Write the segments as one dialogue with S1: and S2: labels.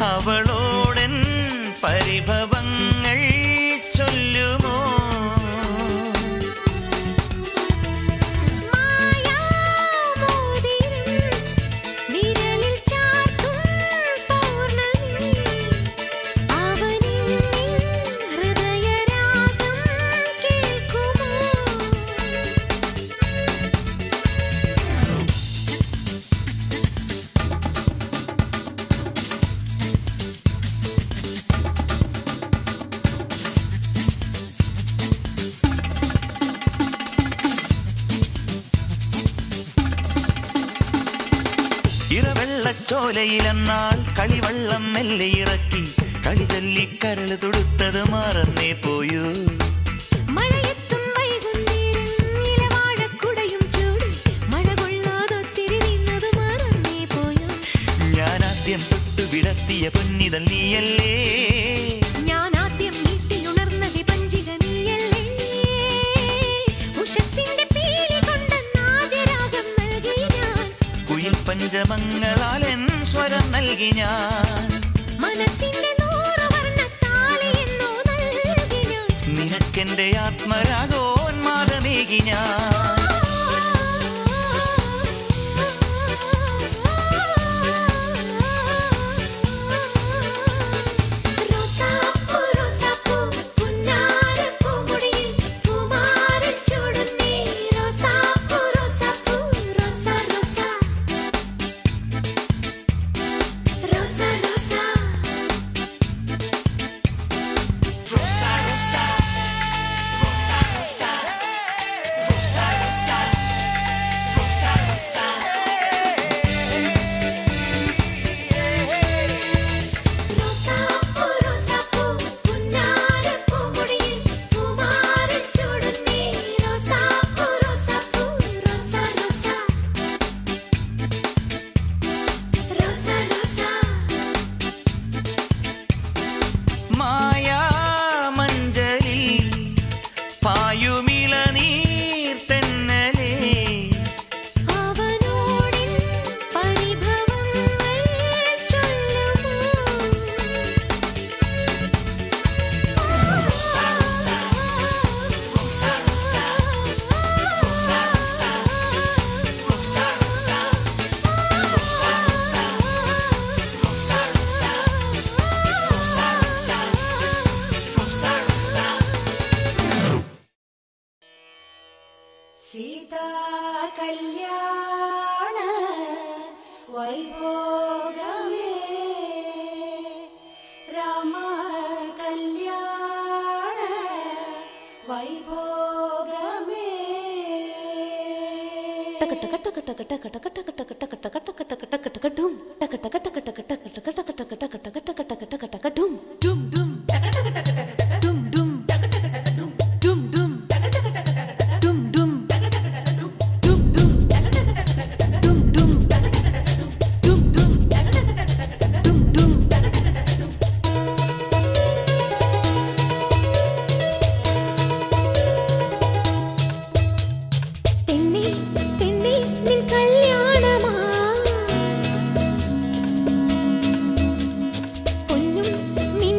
S1: അവളോടൻ പരിഭവങ്ങൾ ചൊല്ലുമോ
S2: മായാമോതിരം വിരലിൽ ചാർത്തും പൗർണമി അവനിൽ ഹൃദയരാഗം കേൾക്കുമോ
S1: ഇറവെള്ളച്ചോലയിലെന്നാൽ കളിവള്ളം മെല്ലെ ഇറക്കി കളി ചൊല്ലി കരള് തൊടുത്തത് മറന്നേ പോയൂ
S2: മഴയെത്തും വൈകുന്നേരം ഇലവാഴക്കുടയും ചൂടി മഴ കൊള്ളാതൊത്തിരി നിന്നത് മറന്നേ പോയോ
S1: ഞാൻ ആദ്യം തൊട്ടു വിടത്തിയ പൊന്നിതൽ നീയല്ലേ
S2: ഞാൻ ആദ്യം വീട്ടിലുണർന്നത് പഞ്ചിക നീയല്ലേ ഉഷസ്സിന്റെ പീലി കൊണ്ട് നാദ്യരാഗം നൽകി ഞാൻ
S1: കുയിൽ പഞ്ചമങ്ങളാൽ എൻ സ്വരം നൽകി ഞാൻ
S2: മനസ്സിന്റെ നൂറ് വർണ്ണത്താലി എന്നോ നൽകി ഞാൻ
S1: നിനക്കെന്റെ ആത്മരാഗോന്മാദമേകി ഞാൻ
S2: റോസാപ്പൂ റോസാപ്പൂ പുന്നാരപ്പൂ മുടിയിൽ പൂമാരി ചൂടുന്നേ റോസാപ്പൂ റോസാപ്പൂ റോസാ റോസാ റോസാ റോസാ റോസാപ്പൂ റോസാപ്പൂ പുന്നാരപ്പൂ മുടിയിൽ പൂമാരി ചൂടുന്നേ റോസാപ്പൂ റോസാപ്പൂ റോസാ റോസാ റോസാ റോസാ
S1: മായാമഞ്ചലിൽ പായുമിള നീർ തെന്നലേ
S2: അവനോടിൻ പരിഭവങ്ങൾ ചൊല്ലുമോ
S3: സീതാ കല്യാണ വൈഭോഗമേ രാമ കല്യാണ വൈഭോഗമേ
S2: പെണ്ണേ പെണ്ണേ നിൻ കല്യാണമാ പൊന്നും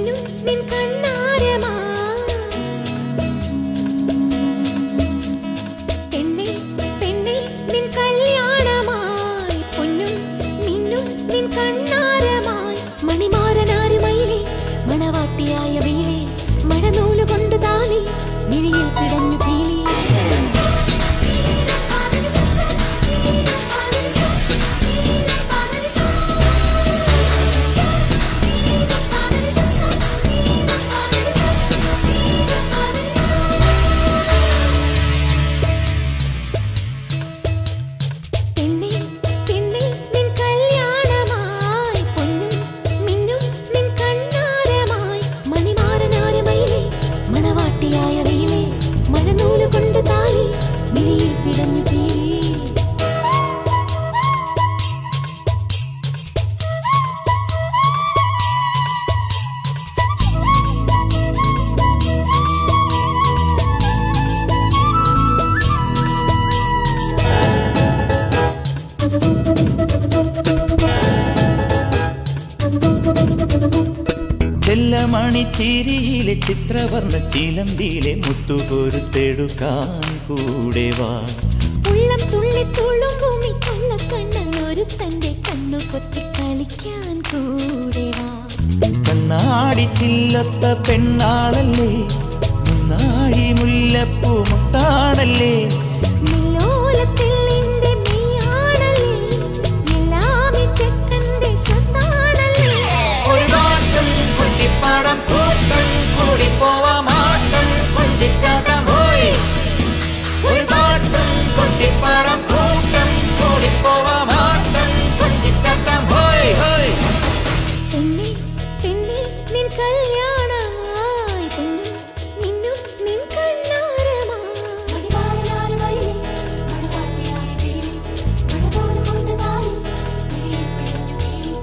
S1: ചെല്ലമണി ചിരിയിലെ ചിത്രവർണ്ണ ചിലമ്പിയിലെ മുത്തുകൊരുത്തെടുക്കാൻ കൂടെ വാ
S2: ഉള്ളം തുള്ളി തുളുമ്പും ഈ കള്ളക്കണ്ണൻ ഒരു തന്റെ കണ്ണു കൊത്തി കളിക്കാൻ കൂടെ വാ
S1: കണ്ണാടി ചില്ലത്ത പെണ്ണാളല്ലേ മുന്നാഴി മുല്ലപ്പൂ മുട്ടാണല്ലേ
S2: നിലോലത്തിൽ നിന്റെ മെയ്യാണല്ലേ എല്ലാമി ചെക്കന്റെ സ്വത്താണല്ലേ
S1: ഒരു പാട്ടും കുട്ടിപ്പാടം കൂട്ടം കൂടി പോവാമാട്ടം കൊഞ്ചിച്ചാട്ടം പോയി ഒരു പാട്ടും കുട്ടിപ്പാടം കൂട്ടം കൂടി പോവാമാട്ടം കൊഞ്ചിച്ചാട്ടം പോയി ഹോയ്
S2: പെണ്ണെ പെണ്ണെ നിൻ കല്യാണമായി പെണ്ണും മിന്നും നിൻ കണ്ണാരമായി മടിവാരനാര് വയലിൽ മടവാട്ടിയായ വേലി മഴപോല കൊണ്ട് താലി വെളിയിൽ പിഴഞ്ഞു വേലി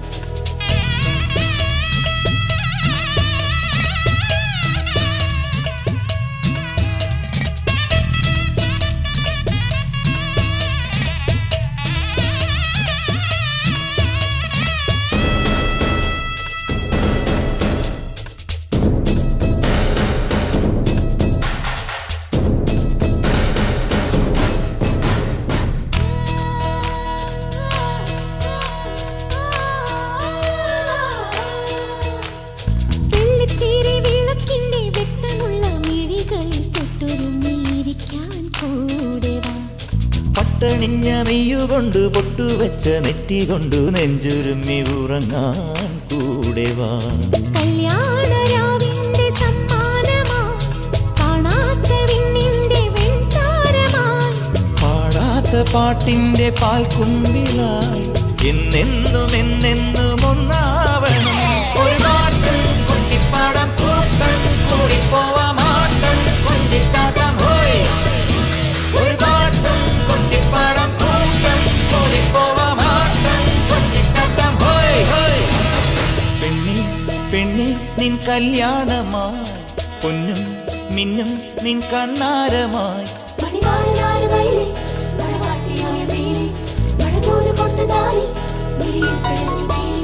S2: വെള്ളിത്തിരി വിളക്കിന്റെ വെട്ടമുള്ള മിഴികളിൽ തൊട്ടുരുമ്മിയിരിക്കാൻ കൂടെ വാ
S1: പട്ടണിഞ്ഞ മെയ്യുകൊണ്ട് പൊട്ടുവെച്ച നെറ്റി കൊണ്ടു നെഞ്ചുരുമ്മി ഉറങ്ങാൻ കൂടെ വാ
S2: കല്യാണരാവിന്റെ സമ്മാനമാ കാണാത്ത വിണ്ണിന്റെ വെൺതാരമായി
S1: പാടാത്ത പാട്ടിന്റെ പാൽക്കുമ്പിലായി എന്നെന്നും എന്നെന്നും ഒന്നാവണം ഒരു പാട്ടും കുട്ടിപ്പാടം കൂട്ടം കൂടി പോവാമാട്ടം കൊഞ്ചിച്ചാട്ടം പോയി ഒരു പാട്ടും കുട്ടിപ്പാടം കൂട്ടം കൂടി പോവാമാട്ടം കൊഞ്ചിച്ചാട്ടം പോയി ഹോയ് പെണ്ണി പെണ്ണി നിൻ കല്യാണമായി പൊന്നും മിന്നും നിൻ കണ്ണാരമായി
S2: മണിമാരനാര് വയലേ മഴവാട്ടിയായ വേലി മഴതോല് കൊണ്ട് താലി വെളിയിൽ പിഴഞ്ഞു വേലി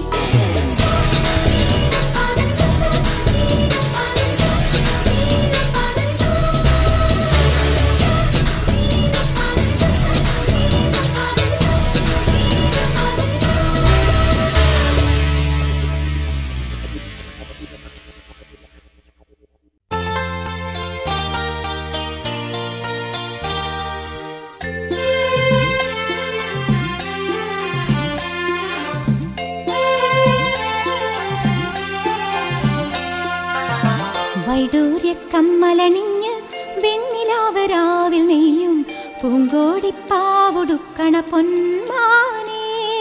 S2: വൈഡൂര്യ കമ്മലണിഞ്ഞ് വെണ്ണിലാവരാവിൽ നെയ്യും പൂങ്കോടിപ്പാവുടുക്കണ പൊന്മാനേ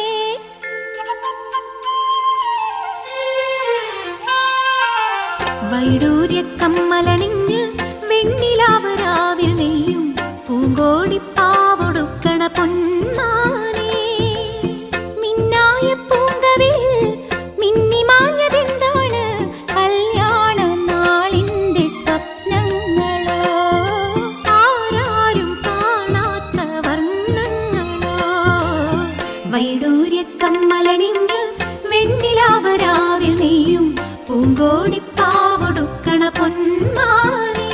S2: വൈഡൂര്യ കമ്മലണിഞ്ഞ് വെണ്ണിലാവരാവിൽ നെയ്യും പൂങ്കോടിപ്പാവുടുക്കണ പൊന്മാനേ മിന്നായ പൂങ്കവിൽ മിന്നിമാഞ്ഞതെന്താണ് കല്യാണ നാളിന്റെ സ്വപ്നങ്ങളോ ആരാരും കാണാത്ത വർണ്ണങ്ങളോ വൈഡൂര്യ കമ്മലണിഞ്ഞ് വെണ്ണിലാവരാവിൽ നെയ്യും പൂങ്കോടിപ്പാവൊടുക്കണ പൊന്മാനേ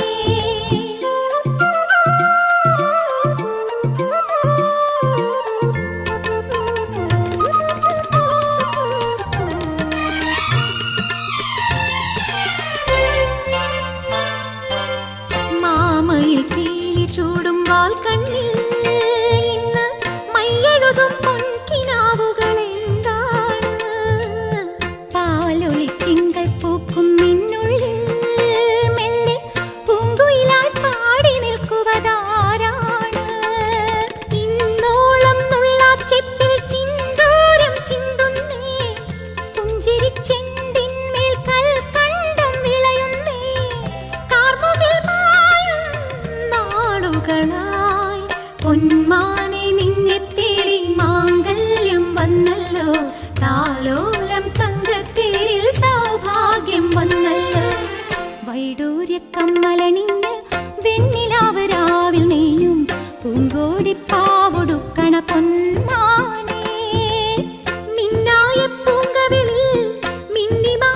S2: മാമയിൽ പീലി ചൂടും വാൽ കണ്ണിൽ ഇന്ന് മയ്യെഴുതും പൊൻകിനാവുകൾ എന്താണ് പാലൊളി തിങ്കൾ പൂക്കും നിന്നുള്ളിൽ മെല്ലെ പൂങ്കുയിലായി പാടി നിൽക്കുവതാരാണ് ഇന്നോളം നുള്ളാച്ചെപ്പിൽ ചിന്തൂരം ചിന്തുന്നേ പുഞ്ചിരിച്ചെണ്ടിന്മേൽ കൽക്കണ്ടം വിളയുന്നേ കാർമുകിൽ മായും നാളുകളായി പൊന്മാനെ നിന്നെ തേടി മാംഗല്യം വന്നല്ലോ താലോലം തങ്കത്തേരിൽ സൗഭാഗ്യം വന്നല്ലോ വൈഡൂര്യ കമ്മലണിഞ്ഞ് വെണ്ണിലാവരാവിൽ നെയ്യും പൂങ്കോടിപ്പാവൊടുക്കണ പൊന്മാനേ മിന്നായ പൂങ്കവിളിൽ മിന്നിമാ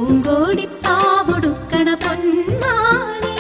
S2: പൂങ്കോടിപ്പാവൊടുക്കണ പൊന്മാനേ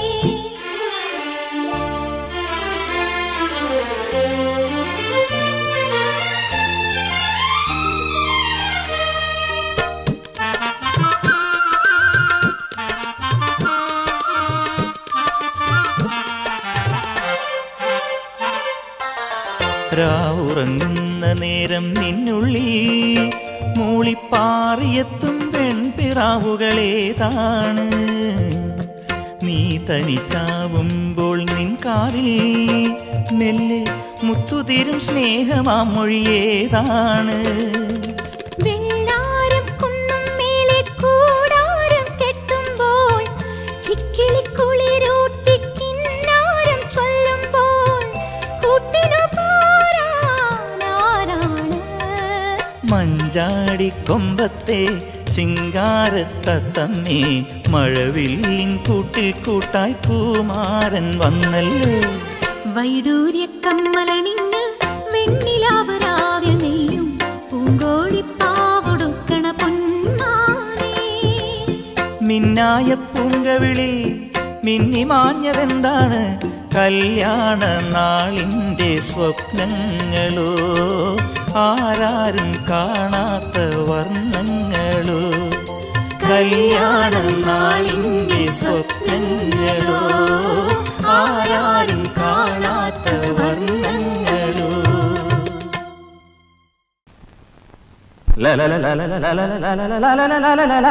S1: രാവുറങ്ങുന്ന നേരം നിന്നുള്ളിൽ മൂളിപ്പാറിയെത്തും പെൺപിറാവുകളേതാണ് നീ തനിച്ചാവുമ്പോൾ നിൻ കാതിൽ മെല്ലെ മുത്തുതിരും സ്നേഹമാം മൊഴിയേതാണ്
S2: വെള്ളാരം കുന്നും മേലെ കൂടാരം കെട്ടുമ്പോൾ കിക്കിളിക്കുളിരൂട്ടി കിന്നാരം ചൊല്ലുമ്പോൾ കൂട്ടിനു പോരാനാരാണ്
S1: മഞ്ചാടിക്കൊമ്പത്തെ ചിങ്കാരത്തത്തമ്മേ മഴവില്ലിൻ കൂട്ടിൽ കൂട്ടായി പൂമാരൻ വന്നല്ലോ
S2: വൈഡൂര്യ കമ്മലണിഞ്ഞ് വെണ്ണിലാവ് രാവിൽ നെയ്യും പൂങ്കോഴിപ്പാവൊടുക്കണ പൊന്മാനേ
S1: മിന്നായ പൂങ്കവിളി മിന്നിമാഞ്ഞതെന്താണ് കല്യാണ നാളിൻ്റെ സ്വപ്നങ്ങളോ ആരാരും കാണാത്ത വർണ്ണങ്ങളോ കല്യാണ നാളിൻ്റെ സ്വപ്നങ്ങളോ ആരാരും കാണാത്ത വർണ്ണങ്ങളോ
S4: La la la la la la la la la la la la la la la la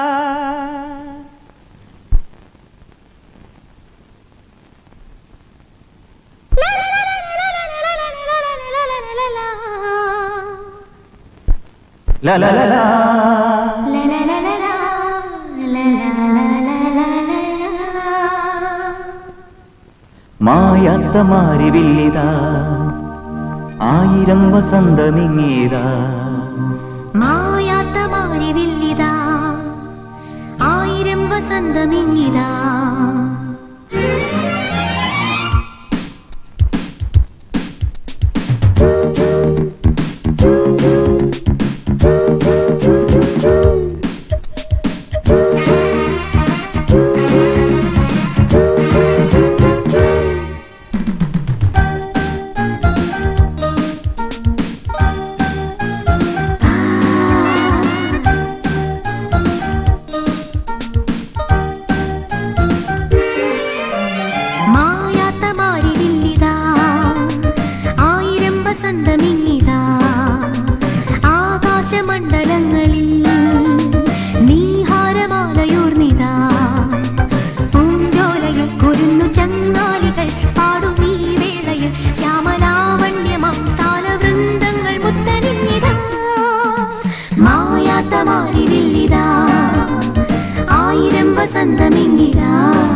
S4: la la la la മായാത്ത മാരിവില്ലിതാ ആയിരം വസന്തമിങ്ങിയതാ
S2: മായാത്ത മാരിവില്ലിതാ ആയിരം വസന്തമിങ്ങിതാ മായാത്ത മാരിവില്ലിതാ ആയിരം വസന്തമിങ്ങിതാ ആകാശമണ്ഡലങ്ങളിൽ നീഹാരമാലയൂർന്നിതാ പൂഞ്ചോലയിൽ കുരുന്നു ചങ്ങാലികൾ പാടും ഈ വേളയിൽ ശ്യാമലാവണ്യമാം താലവൃന്ദങ്ങൾ മുത്തണിഞ്ഞിതാ മായാത്ത മാരിവില്ലിതാ ആയിരം വസന്തമിങ്ങിതാ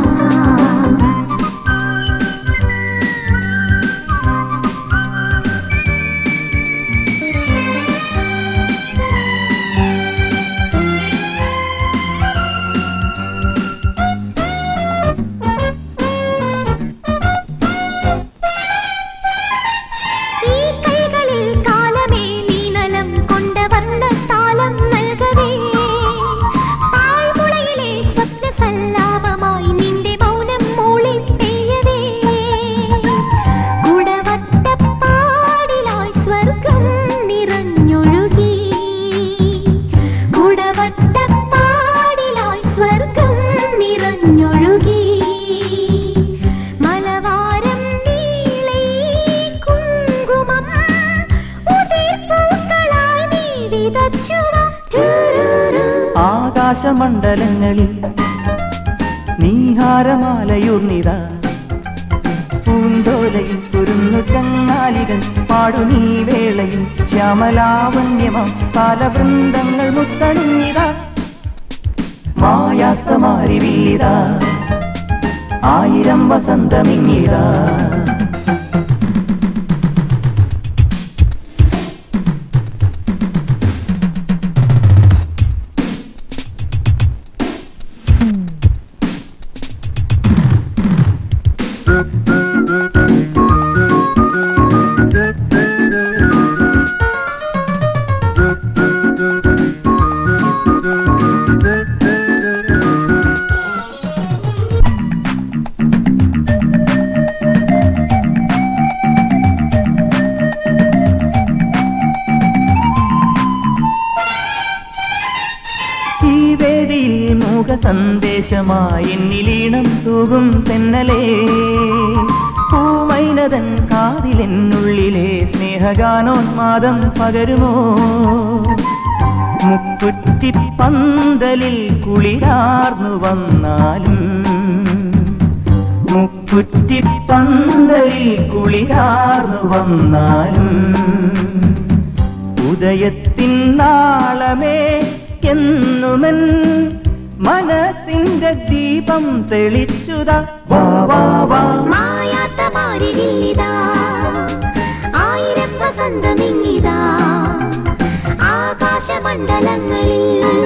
S2: ഈ കൈകളിൽ കാലമേ നീനലം കൊണ്ട വർണ്ണത്താലം നൽകവേ പാഴ്മുളയിലെ സ്വപ്ന സല്ലാപമായി നിന്റെ മൗനം മൂളി പെയ്യവേ കുടവട്ടപ്പാടിലായി സ്വർഗം നിറഞ്ഞൊഴുകി കുടവട്ടപ്പാടിലായി സ്വർഗം നിറഞ്ഞൊഴുകി മലവാരം നീളെ കുങ്കുമം ഉതിർപ്പൂക്കളായി നീ വിതച്ചുവാ. ടുരുരു.
S4: ആകാശമണ്ഡലങ്ങളിൽ നീഹാരമാലയൂർന്നിതാ പൂന്തോലയിൽ കുരുന്നു ചങ്ങാലികൾ പാടുനീ വേളയിൽ ശ്യാമലാവണ്യമം കാലവൃന്ദങ്ങൾ മുത്തണിഞ്ഞിതാ മായാത്ത മാരിവില്ലിതാ ആയിരം വസന്തമിങ്ങിതാ
S5: Thank you.
S1: ഈ വേദിയിൽ മൂക സന്ദേശമായി എന്നിലീണം തൂകും തെന്നലേ പൂമൈനതൻ കാതിലെന്നുള്ളിലെ സ്നേഹഗാനോന്മാദം പകരുമോ മുക്കുറ്റി പന്തലിൽ കുളിരാർന്നു വന്നാലും മുക്കുറ്റി പന്തലിൽ കുളിരാർന്നു വന്നാലും ഉദയത്തിൻ നാളമേ എന്നുമൻ മനസ്സിന്റെ ദീപം തെളിച്ചുതാ വാ വാ വാ
S2: മായാത്ത മാരിലിതാ ആയിരം വസന്തമിങ്ങിതാ ആകാശമണ്ഡലങ്ങളിൽ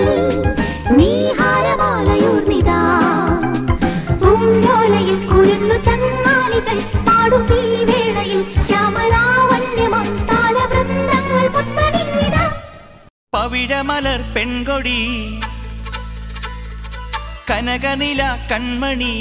S2: നീഹാരമാലയൂർന്നിതാ പൂഞ്ചോലയിൽ കുരുന്നു ചങ്ങാലികൾ പാടും ഈ വേളയിൽ ശ്യാമലാവണ്യമം താലവൃന്ദങ്ങൾ പുത്തണിഞ്ഞിതാ
S1: പവിഴമലർ പെൺകൊടി കനകനില കൺമണി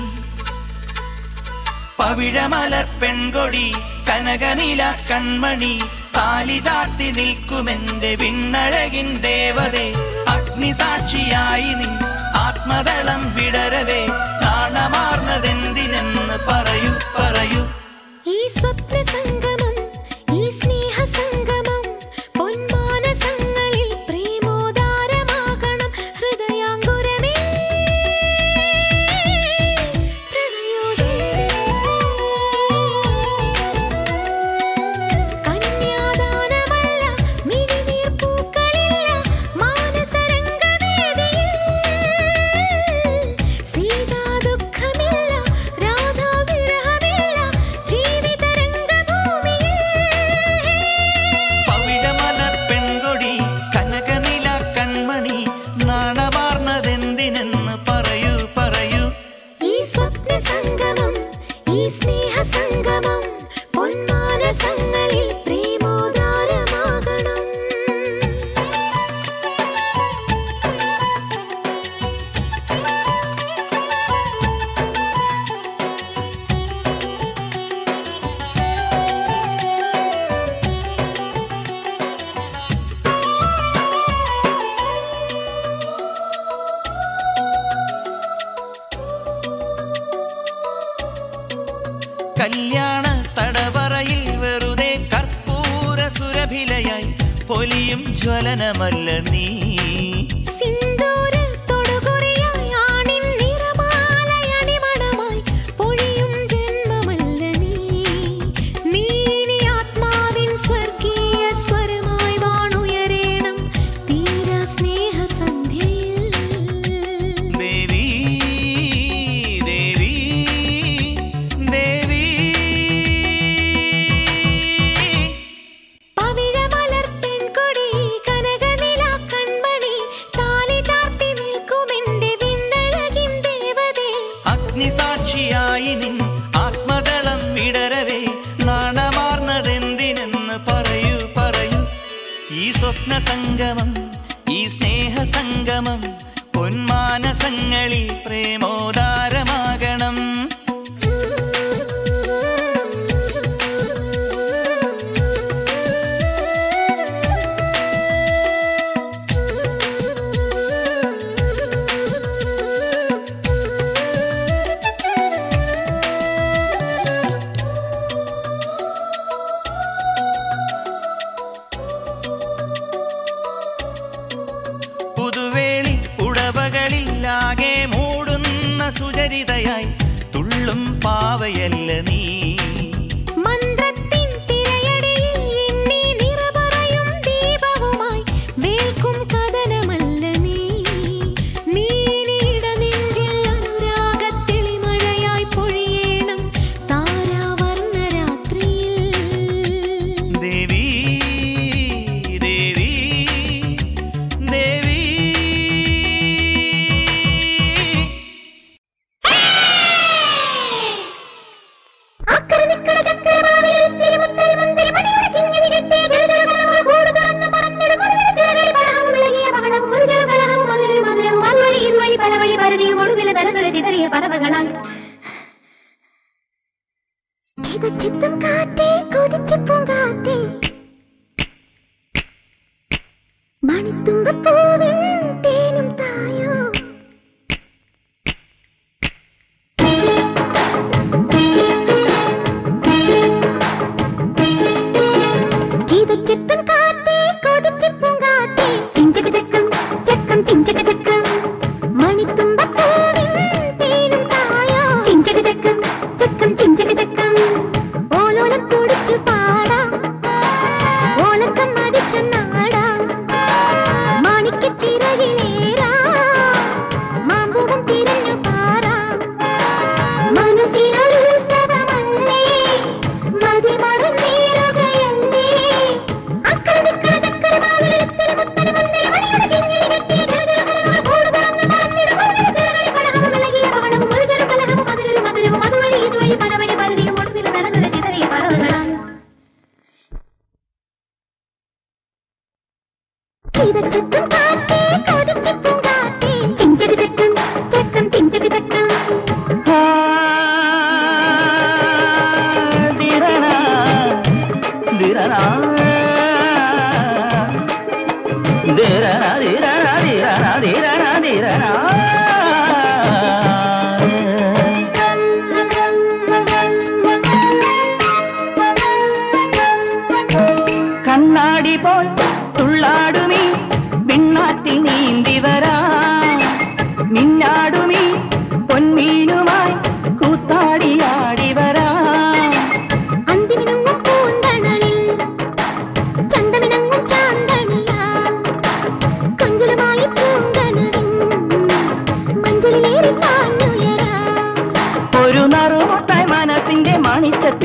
S1: പവിഴമലർ പെൺകൊടി കനകനില കൺമണി താലി ചാർത്തി നിൽക്കുമെന്റെ വിണ്ണഴകിൻ ദേവതേ അഗ്നിസാക്ഷിയായി നീ ആത്മദളം വിടരവേ നാണമാർന്നതെന്തിനെന്ന് പറയൂ പറയൂ
S2: ഈ സ്വപ്ന സംഗമം ഈ സ്നേഹ സംഗമം പൊന്മാനസങ്ങളിൽ പ്രേമോദാരമാകണം ഹൃദയാങ്കുരമേ കന്യാദാനമല്ല മിഴിനീർ പൂക്കളില്ല മാനസരംഗവേദിയിൽ സീതാ ദുഃഖമില്ല രാധാ വിരഹമില്ല ജീവിതരംഗഭൂമിയിൽ
S1: പവിഴമലർ പെൺകൊടി കനകനില കൺമണി നാണമാർന്നതെന്തിനെന്ന് പറയൂ പറയൂ
S2: ഈ സ്വപ്ന സംഗമം ഈ സ്നേഹ സംഗമം പൊന്മാനസങ്ങളിൽ പ്രേമോദാരമാകണം
S1: കല്യാണ തടവറയിൽ വെറുതെ കർപ്പൂര സുരഭിലയായി പൊലിയും ജ്വലനമല്ല നീ
S2: സിന്ദൂര തൊടുകുറിയായി ആണിൻ നിറമാലയണിമണമായി പൊഴിയും ജന്മമല്ല നീ നീനി ആത്മാവിൻ സ്വർഗീയ സ്വരമായി വാണുയരേണം തീര സ്നേഹ സന്ധ്യയിൽ
S1: ദേവി ദേവി ദേവി
S2: പവിഴമലർ പെൺകൊടി കനകനില കൺമണി താലി ചാർത്തി നിൽക്കുമെന്റെ വിണ്ണഴകിൻ ദേവതേ
S1: അഗ്നിസാക്ഷിയായി നിൻ ആത്മദളം വിടരവേ നാണമാർന്നതെന്തിനെന്ന് പറയൂ പറയൂ ഈ സ്വപ്ന സംഗമം ഈ സ്നേഹ സംഗമം പൊന്മാനസങ്ങളിൽ പ്രേമോദാരമാകണം പുതുവേളി ഉടവകളിലാകെ മൂടുന്ന സുചരിതയായി തുള്ളും പാവയല്ല നീ
S2: മന്ത്രത്തിൻ തിരയടിയിൽ എന്നെ നിറപറയും ദീപവുമായി വേൽക്കും കഥനമല്ല നീ നീനിട നെഞ്ചിൽ അനുരാഗത്തെളിമഴയായി പൊഴിയേണം താരാവർണ്ണ രാത്രിയിൽ
S1: ദേവി ദേവി ദേവി
S2: ചിത്തും കാറ്റേ കൊതിച്ചു പൂങ്കാറ്റേ മണിത്തുമ്പപ്പൂവിൻ തേനും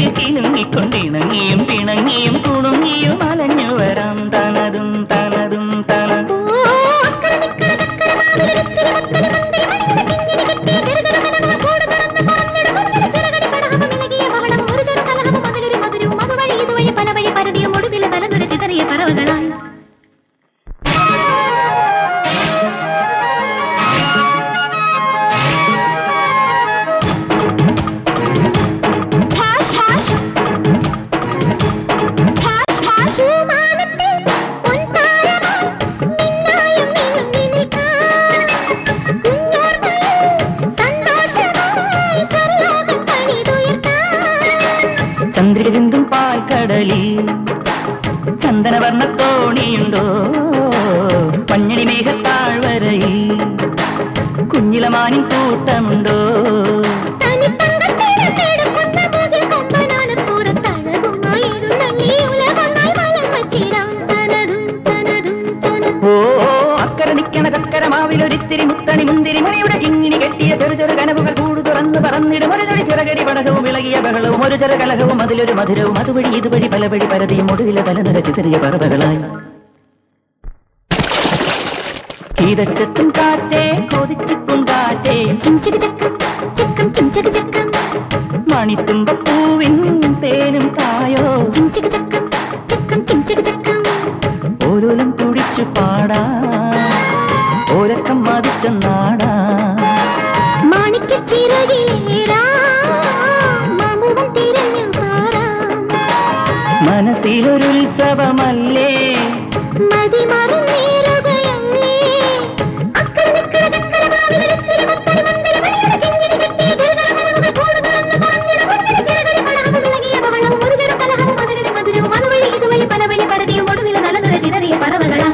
S1: കെട്ടി കിണുങ്ങിക്കൊണ്ടിണങ്ങിയും പിണങ്ങിയും കുണുങ്ങിയും അലഞ്ഞു വരാം തനതും തനതും തനതും
S2: പറവകളായി ഹാഷ് ഹാഷ് ഹാഷ് ഹാഷ് മാനത്തെ പൊൻതാരമാ നിന്നായും നീങ്ങി നിൽക്കാം കുഞ്ഞോർമ്മയിൽ സന്തോഷമായി സർലോകം പണിതുയർത്താം
S1: ചന്ദ്രിക ചിന്തും പാൽക്കടലിൽ ചന്ദനവർണ്ണ തോണിയുണ്ടോ മഞ്ഞണി മേഘത്താഴ്വരയിൽ കുഞ്ഞിലമാനിൻ കൂട്ടമുണ്ടോ
S2: തനിത്തങ്കത്തിടത്തെടുക്കുന്ന മുകിൽ കൊമ്പനാണ് പുറത്തഴകുമായിരുന്നെങ്കിൽ ഉലകൊന്നായി വലം വച്ചിടാം തനതും തനതും തനതും
S1: ഓ അക്കര നിക്കണ ചക്കരമാവിലൊരിത്തിരി മുത്തണി മുന്തിരി മണിയുടെ കിങ്ങിണി കെട്ടിയ ചെറു ചെറു കനവുകൾ കൂടു തുറന്നു പറന്നിടും ഒരു തൊടി ചിറകടി പടകവും ഇളകിയ ബഹളവും ഒരു ചെറു കലഹവും അതിലൊരു മധുരവും അതുവഴി ഇതുവഴി പലവഴി പരതിയും ഒടുവിലെ തലനിര ചിതറിയ പറവകളായി കീതച്ചത്തും കാറ്റേ കൊതിച്ചിപ്പും കാറ്റേ
S2: ചിഞ്ചക ചക്കം ചക്കം ചിഞ്ചക ചക്കം
S1: മണിത്തുമ്പപ്പൂവിൻ തേനും തായോ
S2: ചിഞ്ചക ചക്കം ചക്കം ചിഞ്ചക ചക്കം
S1: ഓരോലം തുടിച്ചു പാടാ ഓരക്കം മതിച്ച നാടാ
S2: മാണിക്ക ചിറകിലേറാം മാമുവം തിരഞ്ഞു പാറാം
S1: മനസ്സിലൊരു ഉത്സവമല്ലേ
S2: മതിമറന്നേറുകയല്ലേ അക്കരെ നിക്കണ ചക്കരമാവിലൊരിത്തിരി മുത്തരി മുന്തിരി മണിയുടെ കിങ്ങിണി കെട്ടിയ ചെറുചെറുകനവുകൾ കൂട് തുറന്ന് പറന്നിടും ഒടുവിലെ ചിറകടി പടഹവും ഇളകിയ ബഹളവും ഒരു ചെറു കലഹവും അതിലൊരു മധുരവും അതുവഴി ഇതുവഴി പല വഴി പരതിയും ഒടുവിലെ നലനിര ചിതറിയ പറവകളാ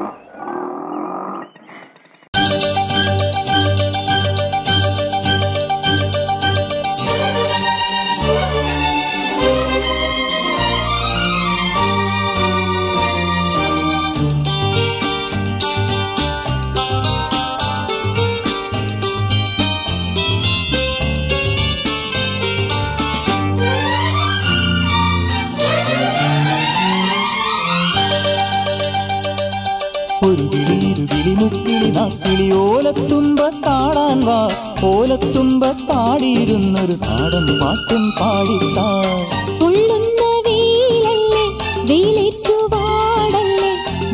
S1: ഒരു കിളി കിളി മുക്കിളി നാക്കിളി ഓലത്തുമ്പത്താടാൻ വാ ഓലത്തുമ്പത്താടിയിരുന്നൊരു നാടൻ പാട്ടും പാടിത്താ
S2: ഉള്ളുന്ന വെയിലല്ലേ വെയിലേറ്റുവാടല്ലേ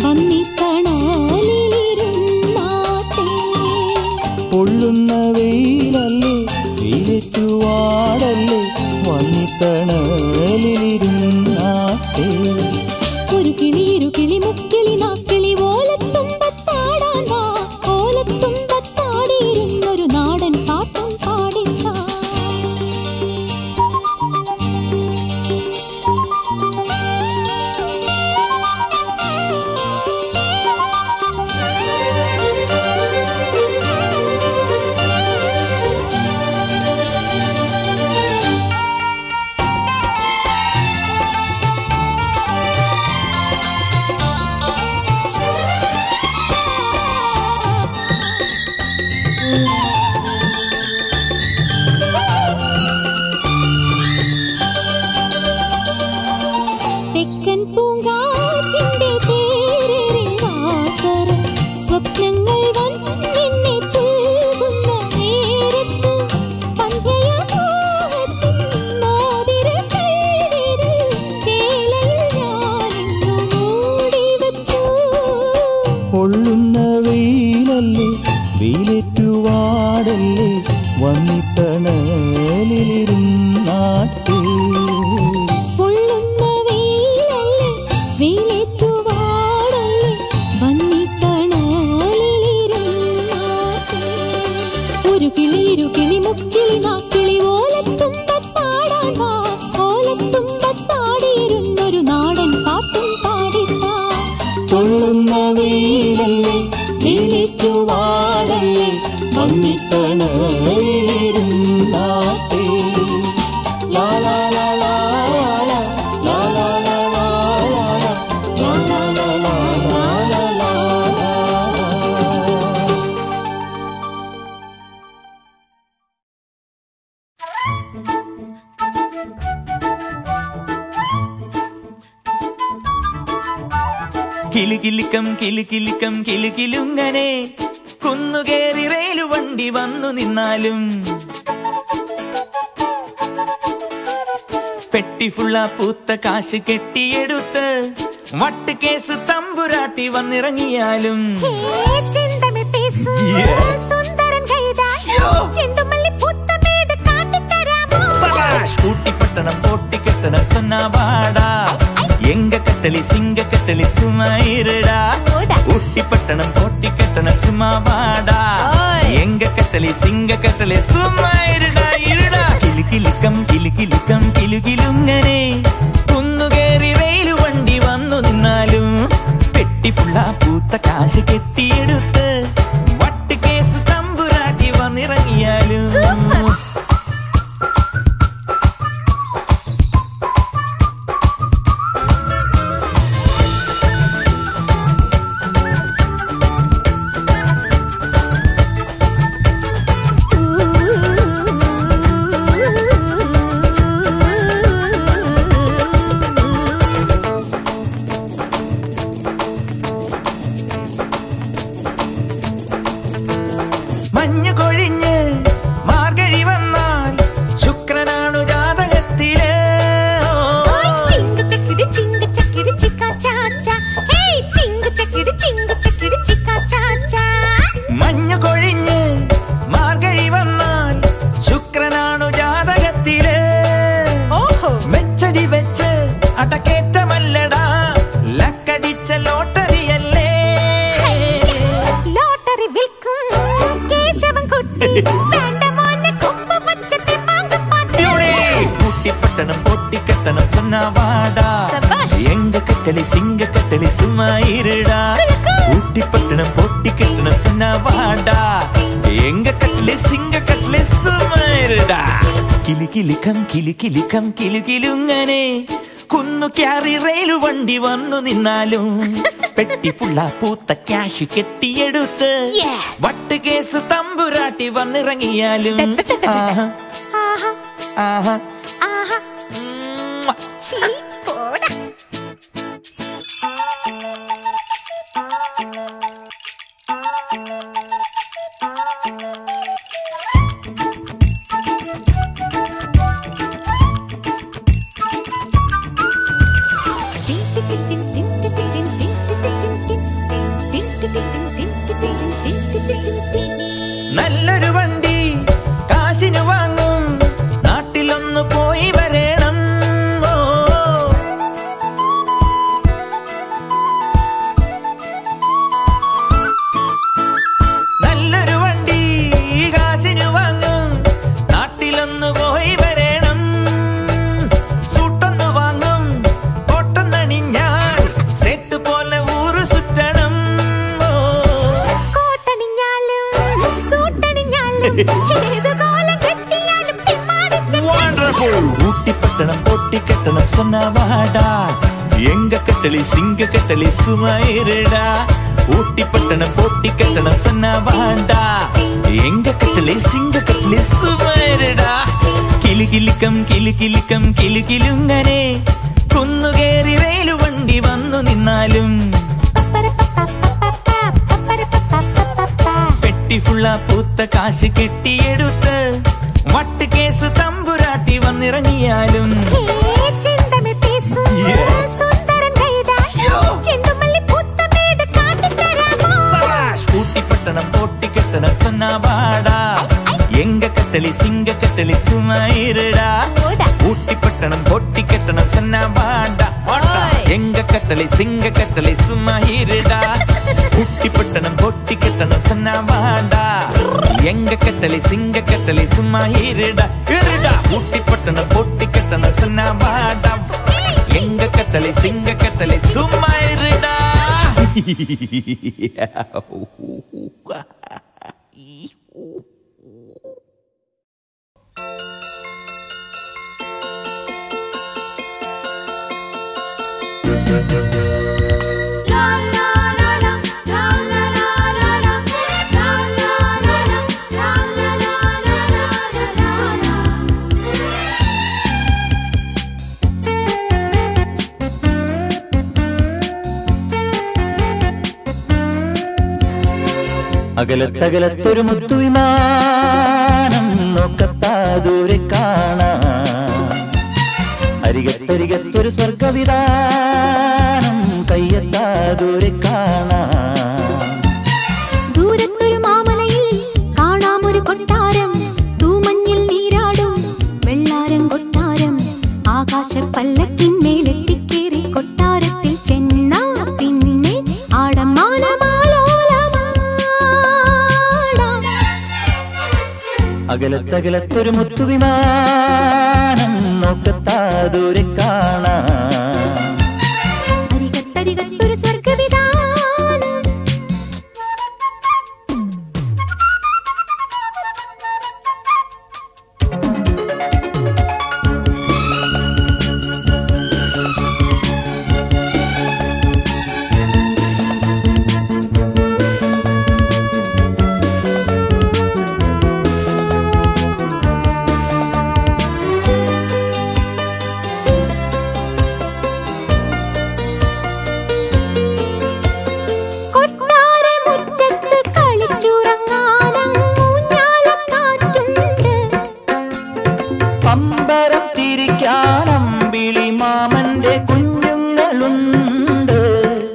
S2: വന്നിത്തണലിലിരുന്നാട്ടെ
S1: പൊള്ളുന്ന വെയിലല്ലേ വെയിലേറ്റുവാടല്ലേ വന്നിത്തണലിരുന്നാട്ടേ
S2: ഒരു കിളി ഇരു കിളി മുക്കിളി നാക്കിളി ഓലത്തുമ്പത്താടാൻ വാ ഓലത്തുമ്പത്താടിയിരുന്നൊരു നാടൻ പാട്ടും പാടിത്താ തെക്കൻ പൂങ്കാറ്റിന്റെ തേരേറിൽ വാസര സ്വപ്നങ്ങൾ വന്നെന്നെ തൂകുന്ന നേരത്ത് പന്ഥയമോഹത്തിൻ മോതിരക്കൈവിരൽ ചേലയിൽ ഞാനിന്നു മൂടിവച്ചു.
S1: പൊള്ളുന്ന വെയിലല്ലേ വെയിലേറ്റുവാടല്ലേ വന്നിത്തണലിരുന്നാട്ടേ
S2: പൊള്ളുന്ന വെയിലല്ലേ വെയിലേറ്റുവാടല്ലേ വന്നിത്തണലിലിരുന്നാട്ടെ. ഒരു കിളി ഇരു കിളി മുക്കിളി നാക്കിളി ഓലത്തുമ്പത്താടാൻ വാ ഓലത്തുമ്പത്താടിയിരുന്നൊരു നാടൻ പാട്ടും പാടിത്താ
S1: പൊള്ളുന്ന വെയിലല്ലേ വെയിലേറ്റുവാടല്ലേ വന്നിത്തണലിരുന്നാട്ടേ ലാ ലാ ലാ ലാ ലാ ലാ ലാ ലാ ലാ ലാ ലാ ലാ ലാ ലാ ലാ ലാ ലാ ലാ ലാ
S5: കിലുകിലിക്കം കിലുകിലിക്കം കിലുകിലുങ്ങനെ കുന്നുകേറി റെയിലു വണ്ടി വന്നു നിന്നാലും പെട്ടി ഫുള്ള പൂത്ത കാശ് കെട്ടിയെടുത്ത് വട്ട് കേസ് തമ്പുരാട്ടി വന്നിറങ്ങിയാലും
S2: ഹേ, ചെന്തമിഴ് പേസു,
S5: Yeah.
S2: സുന്ദരൻ കൈതാ.
S5: ശ്ശോ.
S2: ചെണ്ടുമല്ലി പൂത്തമേട് കാട്ടിത്തരാമോ?
S5: சபாஷ் ஊட்டி பட்டணம் போட்டி கட்டணம் சொன்னா வாடா எங்க கட்டளி சிங்க கட்டளி சும்மா இருடா
S2: ஓடா.
S5: ஊட்டி பட்டணம் போட்டி கட்டணம் சும்மா வாடா
S2: ஓய்.
S5: எங்க கட்டளி சிங்க கட்டளி சும்மா இருடா இருடா കിലു കിലുക്കം കിലു കിലുക്കം കിലു കിലുങ്ങനെ കുന്നുകേറി വെയിലു വണ്ടി വന്നു നിന്നാലും പെട്ടിപ്പുള്ള പൂത്ത കാശ് കെട്ടിയെടുത്ത് വട്ട് കേസ് തമ്പുരാട്ടി വന്നിറങ്ങിയാലും
S2: സൂപ്പർ.
S5: മഞ്ഞ് കൊഴിഞ്ഞ് മാർഗഴി വന്നാൽ ശുക്രനാണു ജാതകത്തില്
S2: ഓയ്, ചിങ്ക് ചക്കിടി ചിങ്ക് ചക്കിടി ചിക്ക ചാച്ച. ഹേയ്, ചിങ്ക് ചക്കിടി ചിങ്ക് ചക്കിടി ചിക്ക ചാച്ച.
S5: മഞ്ഞ് കൊഴിഞ്ഞ് മാർഗഴി വന്നാൽ ശുക്രനാണു ജാതകത്തില്
S2: ഓഹോ
S5: മെച്ചടി വെച്ച് അടക്കേറ്റമല്ലടാ ലക്കടിച്ച ലോട്ടറിയല്ലേ
S2: ലോട്ടറി വിൽക്കും കേശവൻ കുട്ടി വേണ്ട മോനെ കൊമ്പ പച്ചത്തെ മാങ്കപ്പാട്ട്
S5: ഇവിടെ കൂട്ടിപ്പട്ടണം പൊട്ടിക്കെട്ടണം പൊന്നാവാടാ
S2: സബാഷ്.
S5: എങ്ക കട്ടളി സിംഗ കട്ടളി സുമ്മാ ഇരുടാ
S2: കുലുക്കു.
S5: കൂട്ടിപ്പട്ടണം പൊട്ടിക്കെട്ടണം സുന്നാവാടാ എങ്ക കട്ടളി സിംഗ കട്ടളി സുമ്മാ ഇരുടാ കിലി കിലിക്കം കിലി കിലിക്കം കിലു കിലുങ്ങനെ കുന്നു ക്യാറി റെയിലു വണ്ടി വന്നു നിന്നാലും പെട്ടിപ്പുള്ള പൂത്ത ക്യാഷ് കെട്ടിയെടുത്ത്
S2: Yeah.
S5: വട്ട് കേസ് തമ്പുരാട്ടി വന്നിറങ്ങിയാലും ആഹാ
S2: ആഹാ
S5: ആഹാ
S2: ആഹാ
S5: ഉം.
S2: ചീ പോടാ
S5: നല്ലൊരു വണ്ടി കാശിന് വാങ്ങും നാട്ടിലൊന്ന് പോയി വരണം ഓ നല്ലൊരു വണ്ടി കാശിന് വാങ്ങും നാട്ടിലൊന്ന് പോയി വരണം സൂട്ടൊന്ന് വാങ്ങും കോട്ടൊന്നണിഞ്ഞാൽ സെറ്റ് പോലെ ഊറ് സുറ്റണം ഓ
S2: കോട്ടണിഞ്ഞാലും സൂട്ടണിഞ്ഞാലും ഏത് കോലം കെട്ടിയാലും തിമ്മാടിച്ച
S5: വണ്ടർഫുൾ ഊട്ടിപ്പട്ടണം പൊട്ടിക്കെട്ടണം சொன்னவாடா எங்க கட்டளி சிங்க கட்டளி சுமைருடா ஊட்டிப்பட்டணம் போட்டி கட்டணம் சொன்னவாடா எங்க கட்டளி சிங்க கட்டளി സുമരുടാ കിലുകിലിക്കം കിലുകിലിക്കം കിലുകിലുങ്ങനെ കുന്നുകേറി റെയിലു വണ്ടി വന്നു നിന്നാലും പെട്ടി ഫുള്ള പൂത്ത കാശ് കെട്ടിയെടുത്ത് വട്ട് കേസ് തമ്പുരാട്ടി വന്നിറങ്ങിയാലും
S2: ചെന്തമിഴ് പേസും
S5: Yeah.
S2: സുന്ദരൻ കൈതാ
S5: ശ്ശോ.
S2: ചെണ്ടുമല്ലി പൂത്തമേട് കാട്ടിത്തരാമോ
S5: சபாஷ் ஊட்டிப்பட்டணம் போட்டி கட்டணம் சொன்னா வாடா எங்க கட்டளி சிங்க கட்டளி சும்மா இருடா
S2: ஓடா.
S5: ஊட்டிப்பட்டணம் போட்டி கட்டணம் சொன்னா வாடா வாடா.
S2: ஓய்.
S5: எங்க கட்டளை சிங்க கட்டளை சும்மா இருடா ஊட்டிப்பட்டணம் போட்டி கட்டணம் சொன்னா வாடா எங்க கட்டளை சிங்க கட்டளை சும்மா இருடா இருடா ஊட்டிப்பட்டணம் போட்டி கட்டணம் சொன்னா வாடா எங்க கட்டளை சிங்க கட்டளை சும்மா இருடா
S2: La
S6: അകലത്തകലത്തൊരു മുത്തുവിമാനം നോക്കത്താ ദൂരെ കാണാം അരികത്തരികത്തൊരു സ്വർഗവിധാനം കയ്യത്താ ദൂരെ കാണാം
S2: ദൂരത്തൊരു മാമലയിൽ കാണാമൊരു കൊട്ടാരം തൂമഞ്ഞിൽ നീരാടും വെള്ളാരം കൊട്ടാരം ആകാശ പല്ലക്കിന്മേലെത്തിക്കേറി കൊട്ടാരത്തിൽ ചെന്നാ പിന്നെ ആടമാനമാലോലമാടാം
S6: അകലത്തകലത്തൊരു മുത്തുവിമാനം നോക്കത്താ ദൂരെ കാണാം
S2: അരികത്തരികത്തൊരു സ്വർഗവിധാനം കൊട്ടാരമുറ്റത്ത് കളിച്ചുറങ്ങാനങ്ങൂഞ്ഞാലക്കാറ്റുണ്ട്
S6: പമ്പരം തിരിക്കാനമ്പിളി മാമന്റെ കുഞ്ഞുങ്ങളുണ്ട്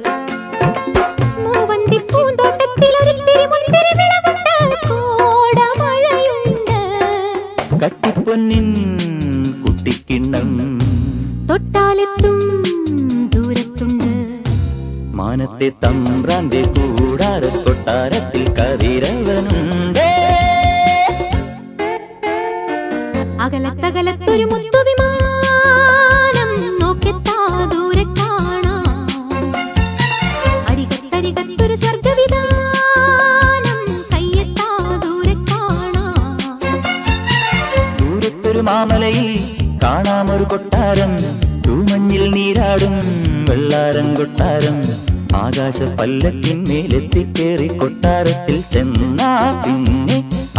S2: മൂവന്തി പൂന്തോട്ടത്തിൽ ഒരിത്തിരി മുന്തിരി വിളവുണ്ട് കോടമഴയുണ്ട്
S6: കട്ടിപ്പൊന്നിൻ കുട്ടിക്കിണ്ണം
S2: തൊട്ടാലെത്തും ദൂരത്തുണ്ട്
S6: മാനത്തെ തമ്പ്രാന്റെ കൂടാര കൊട്ടാരത്തിൽ കതിരവനുണ്ട്
S2: അകലത്തകലത്തൊരു മുത്തുവിമാനം നോക്കെത്താ ദൂരെ കാണാം അരികത്തരികത്തൊരു സ്വർഗവിധാനം കയ്യെത്താ ദൂരെ കാണാം
S6: ദൂരത്തൊരു മാമലയിൽ കാണാമൊരു കൊട്ടാരം തൂമഞ്ഞിൽ നീരാടും വെള്ളാരം കൊട്ടാരം ആകാശ പല്ലക്കിന്മേലെത്തിക്കേറി കൊട്ടാരത്തിൽ ചെന്നാ പിന്നെ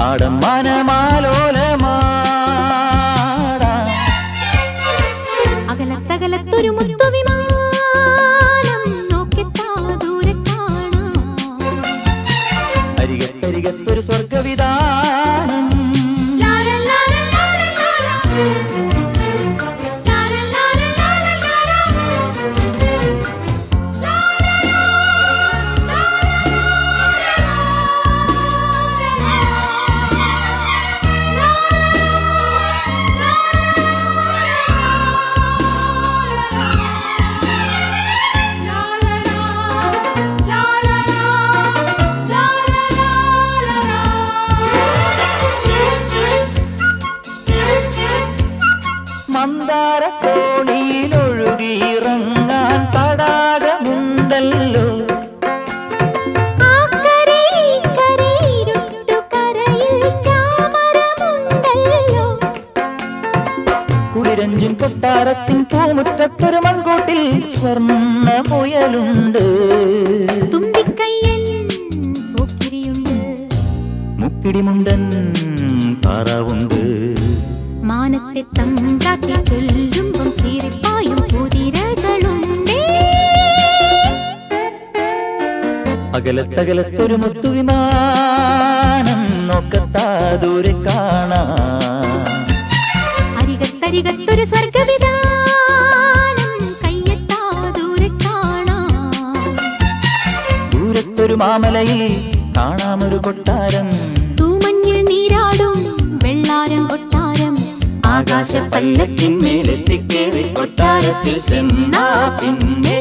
S6: ആടമ്മാനമാലോലമാടാം
S2: അകലത്തകലത്തൊരു മുത്തുവിമാനം നോക്കെത്താ ദൂരെ കാണാം
S6: അരികത്തരികത്തൊരു സ്വർഗവിധാനം മന്ദാര കോണിയിലൊഴുകിയിറങ്ങാൻ തടാകമുണ്ടല്ലോ
S2: ആക്കരെ ഈക്കരെ ഇരുട്ടുകരയിൽ ചാമരമുണ്ടല്ലോ
S6: കുളിരഞ്ചും കൊട്ടാരത്തിൻ പൂമുറ്റത്തൊരു മൺകൂട്ടിൽ സ്വർണ്ണ മുയലുണ്ട്
S2: തുമ്പിക്കയ്യൻ പോക്കിരിയുണ്ട്
S6: മുക്കിടിമുണ്ടൻ താറാവുണ്ട്
S2: മാനത്തെ തമ്പ്രാട്ടി ചൊല്ലുമ്പം ചീരിപ്പായും കുതിരകളുണ്ടേ
S6: അകലത്തകലത്തൊരു മുത്തുവിമാനം നോക്കത്താ ദൂരെ കാണാം
S2: അരികത്തരികത്തൊരു സ്വർഗവിധാനം കയ്യെത്താ ദൂരെ കാണാം
S6: ദൂരത്തൊരു മാമലയിൽ കാണാമൊരു കൊട്ടാരം
S2: തൂമഞ്ഞിൽ നീരാടും വെള്ളാരം കൊട്ടാരം ആകാശ
S6: പല്ലക്കിന്മേലെത്തിക്കേറി കൊട്ടാരത്തിൽ ചെന്നാ പിന്നെ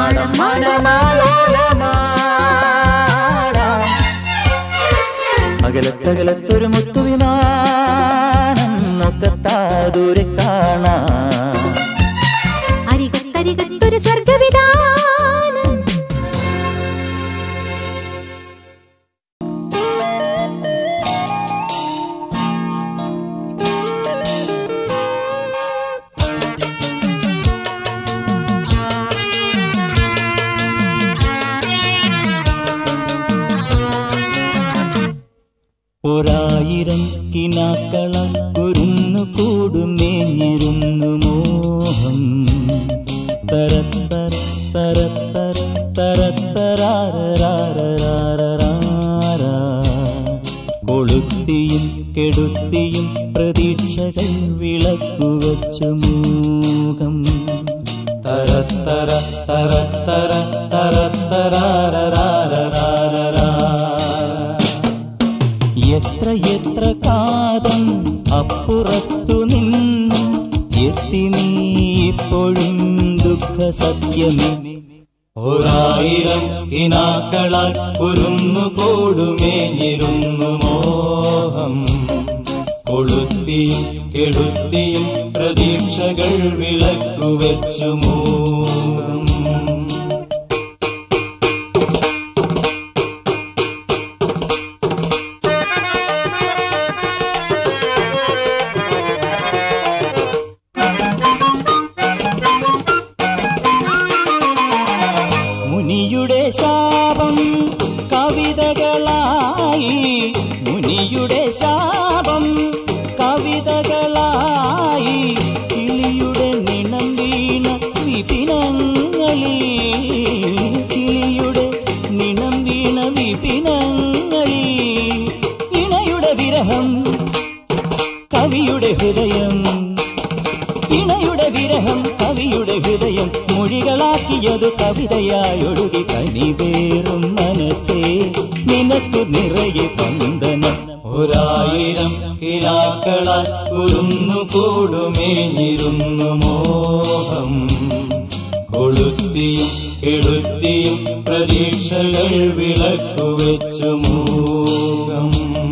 S6: ആഴമാനമാലോലമാടാം. അകലത്തകലത്തൊരു മുത്തുവിമാനം നോക്കത്താ ദൂരെ കാണാം
S2: അരികത്തരികത്തൊരു സ്വർഗവിധാനം
S6: ഒരായിരം കിനാക്കള കുരുന്നു കൂടുമേഞ്ഞിരുന്നു മോഹം തരത്തര തരത്തര തരത്തരാരരാരരാരരാ കൊളുത്തിയും കെടുത്തിയും പ്രതീക്ഷകൾ വിളക്കുവച്ചു മൂകം തരത്തര തരത്തര തരത്തരാരരാരരാരരാ എത്ര എത്ര കാതം അപ്പുറത്തു നിന്നും എത്തി നീ ഇപ്പോഴും ദുഃഖ സത്യമേ ഒരായിരം കിനാക്കളാൽ കുരുന്നു കൂടുമേഞ്ഞിരുന്നു മോഹം കൊളുത്തിയും കെടുത്തിയും പ്രതീക്ഷകൾ വിളക്കുവെച്ചു മൂഹം മുനിയുടെ ശാപം കവിതകളായി മുനിയുടെ ശാപം കവിതകളായി കിളിയുടെ നിണം വീണ വിപിനങ്ങളിൽ കിളിയുടെ നിണം വീണ വിപിനങ്ങളിൽ ഇണയുടെ വിരഹം കവിയുടെ ഹൃദയം ഇണയുടെ വിരഹം കവിയുടെ ഹൃദയം മൊഴികളാക്കിയത് കവിതയായൊഴുകി കനിവേറും മനസ്സേ നിനക്ക് നിറയെ പന്തനം ഒരായിരം കിനാക്കളാൽ കുരുന്നു കൂടുമേഞ്ഞിരുന്നു മോഹം കൊളുത്തിയും കെടുത്തിയും പ്രതീക്ഷകൾ വിളക്കുവെച്ചു മൂകം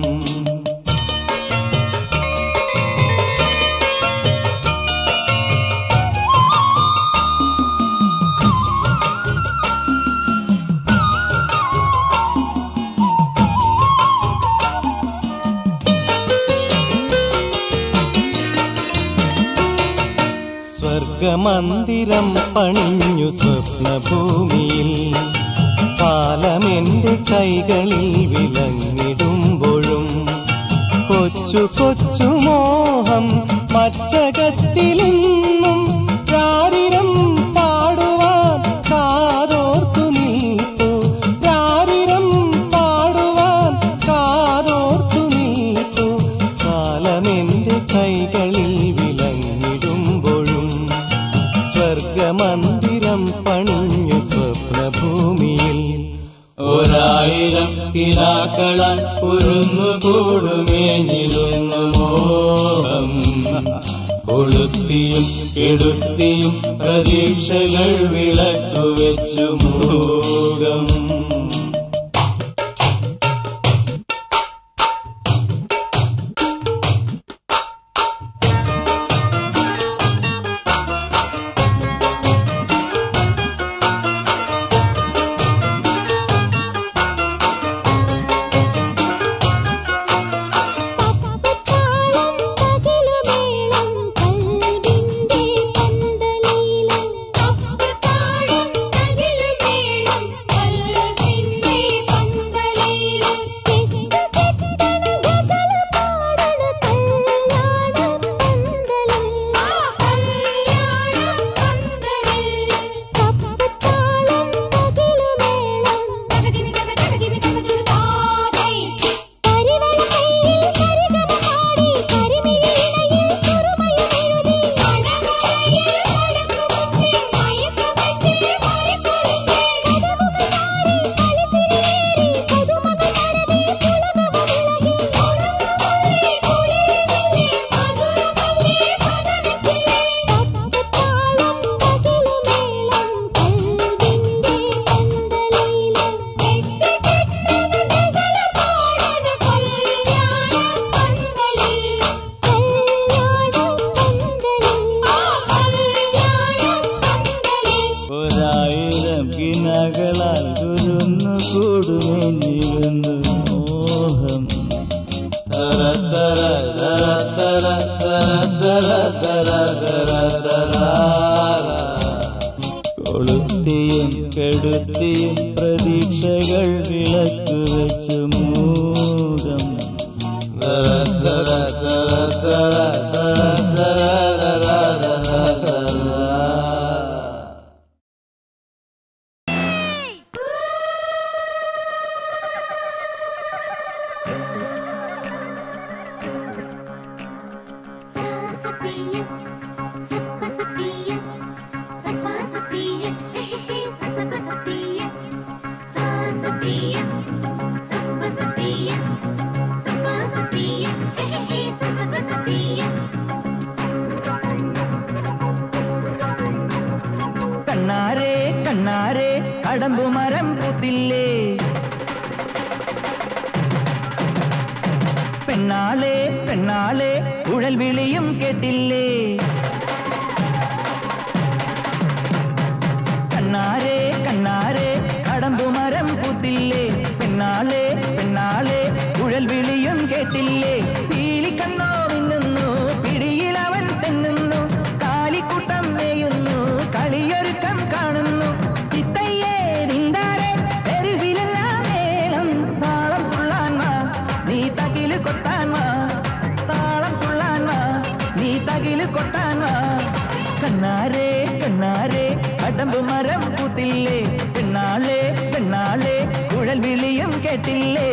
S6: സ്വർഗമന്ദിരം പണിഞ്ഞു സ്വപ്നഭൂമിയിൽ കാലമെന്റെ കൈകളിൽ വിലങ്ങിടുമ്പോഴും കൊച്ചു കൊച്ചു മോഹം മച്ചകത്തിലെന്നും രാരിരം പാടുവാൻ കാതോർത്തു നിൽപ്പു രാരിരം പാടുവാൻ കാതോർത്തു നിൽപ്പു കാലമെന്റെ കൈകളിൽ വിലങ്ങിടുമ്പോഴും സ്വർഗമന്ദിരം പണിഞ്ഞു സ്വപ്നഭൂമിയിൽ ഒരായിരം കിനാക്കളാൽ കുരുന്നു കൂടുമേഞ്ഞിരുന്നു മോഹം കൊളുത്തിയും കെടുത്തിയും പ്രതീക്ഷകൾ വിളക്കുവെച്ചു മൂകം
S2: പപ്പത്താളം പകലുമേളം കൽവിന്റെ പന്തലീലം പപ്പത്താളം പകലുമേളം കൽവിന്റെ
S1: കടമ്പുമരം പൂത്തില്ലേ പെണ്ണാളെ പെണ്ണാളെ കുഴൽ വിളിയും കേട്ടില്ലേ കണ്ണാരെ കണ്ണാരെ കടമ്പുമരം പൂത്തില്ലേ പെണ്ണാളെ പെണ്ണാളെ കുഴൽ വിളിയും കേട്ടില്ലേ പീലിക്കണ്ണോ മിന്നുന്നു പിടിയിലവൻ തെന്നുന്നു കാലിക്കൂട്ടം മേയുന്നു കളിയൊരുക്കം കാണുന്നു ചിത്തയ്യേ നിന്താരെ തെരുവിലെല്ലാം മേളം താളം തുള്ളാൻ വാ നീ തകില് കൊട്ടാൻ വാ താളം തുള്ളാൻ വാ നീ തകില് കൊട്ടാൻ വാ കണ്ണാരെ കണ്ണാരെ കടമ്പ് മരം പൂത്തില്ലേ പെണ്ണാളെ പെണ്ണാളെ കുഴൽ വിളിയും കേട്ടില്ലേ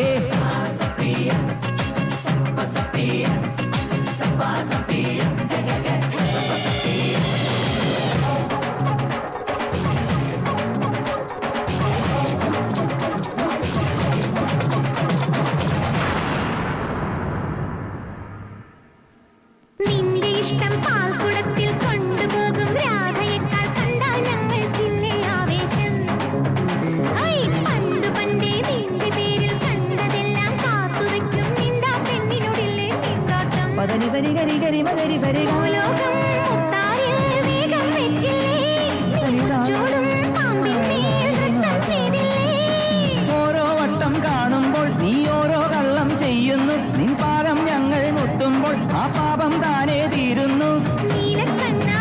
S2: നിന്റെ ഇഷ്ടം പാൽക്കുടത്തിൽ കൊണ്ടുപോകും രാധയേക്കാൾ കണ്ടാൽ ഞങ്ങൾക്കില്ലേ ആവേശം ഐ, പണ്ട് പണ്ടേ നിന്റെ പേരിൽ കണ്ടതെല്ലാം കാത്തുവെക്കും നിന്താ പെണ്ണിനോടില്ലേ നിന്താട്ടം
S1: പതനി സരി ഗരി ഗരി മകരി സരി
S2: ഭൂലോകം മുത്താരിൽ വേഗം വെച്ചില്ലേ നീ കൊച്ചോടും പാമ്പിന്മേൽ നൃത്തം ചെയ്തില്ലേ
S1: ഓരോ വട്ടം കാണുമ്പോൾ നീ ഓരോ കള്ളം ചെയ്യുന്നു നിൻ പാദം ഞങ്ങൾ മുത്തുമ്പോൾ ആ പാപം താനേ തീരുന്നു
S2: നീലക്കണ്ണാ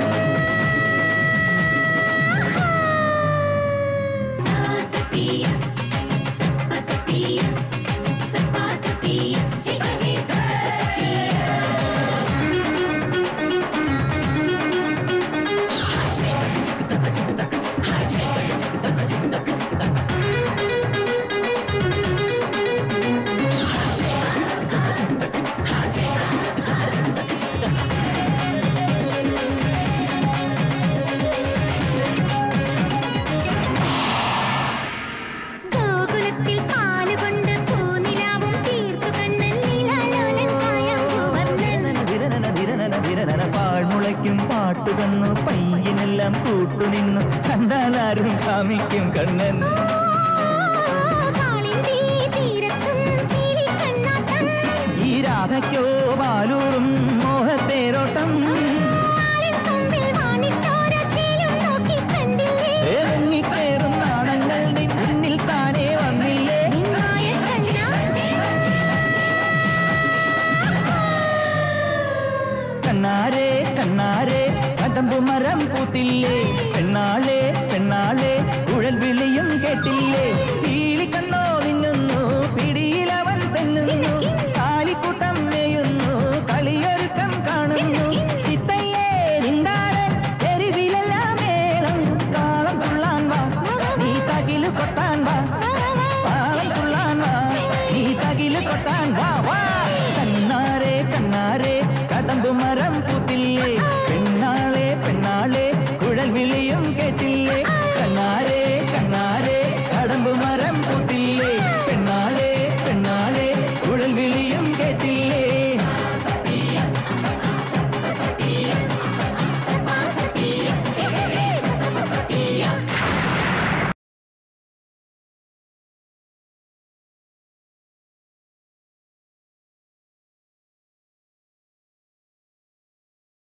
S2: സസപിയ സപ്പസപിയ സപ്പസപിയ ഹേ ഹേ സസപിയ ഗോകുലത്തിൽ പാലുകൊണ്ട് പൂനിലാവും തീർത്തു കണ്ണൻ നീലാലോലൻ കായാം സുവർണ്ണൻ
S1: ധിരനന ധിരനന ധിരനന പാഴ്മുളയ്ക്കും പാട്ടുകന്നു പയ്യനെല്ലാം കൂട്ടുനിന്നു കണ്ടാലാരും കാമിക്കും കണ്ണൻ
S2: കാളിന്തി തീരത്തും പീലിക്കണ്ണാട്ടം
S1: ഈ രാധയ്ക്കോ ബാലൂറും മോഹത്തേരോട്ടം
S2: ആലിൻ തുമ്പിൽ വാണിട്ടോരച്ചേലും നോക്കി കണ്ടില്ലേ
S1: ഏറങ്ങിക്കേറും നാണങ്ങൾ നിൻ മുന്നിൽ താനേ വന്നില്ലേ
S2: മായക്കണ്ണാ
S1: കണ്ണാരെ കണ്ണാരെ കടമ്പു മരം പൂത്തില്ലേ പെണ്ണാളെ പെണ്ണാളെ കുഴൽ വിളിയും കേട്ടില്ലേ പീലി കണ്ണോ നിന്നുന്നു പിടിയിലവൻ തെന്നുന്നു കാലിക്കൂട്ടം മേയുന്നു കളിയൊരുക്കം കാണുന്നു ചിത്തയ്യേ നിന്താരെ തെരുവിലെല്ലാം മേളം താളം തുള്ളാൻ വാ നീ തകില് കൊട്ടാൻ വാ താളം തുള്ളാൻ വാ നീ തകില് കൊട്ടാൻ വാ വാ കണ്ണാരെ കണ്ണാരെ കടമ്പു മരം പൂത്തില്ലേ പെണ്ണാളെ പെണ്ണാളെ കുഴൽ വിളിയും കേട്ടില്ലേ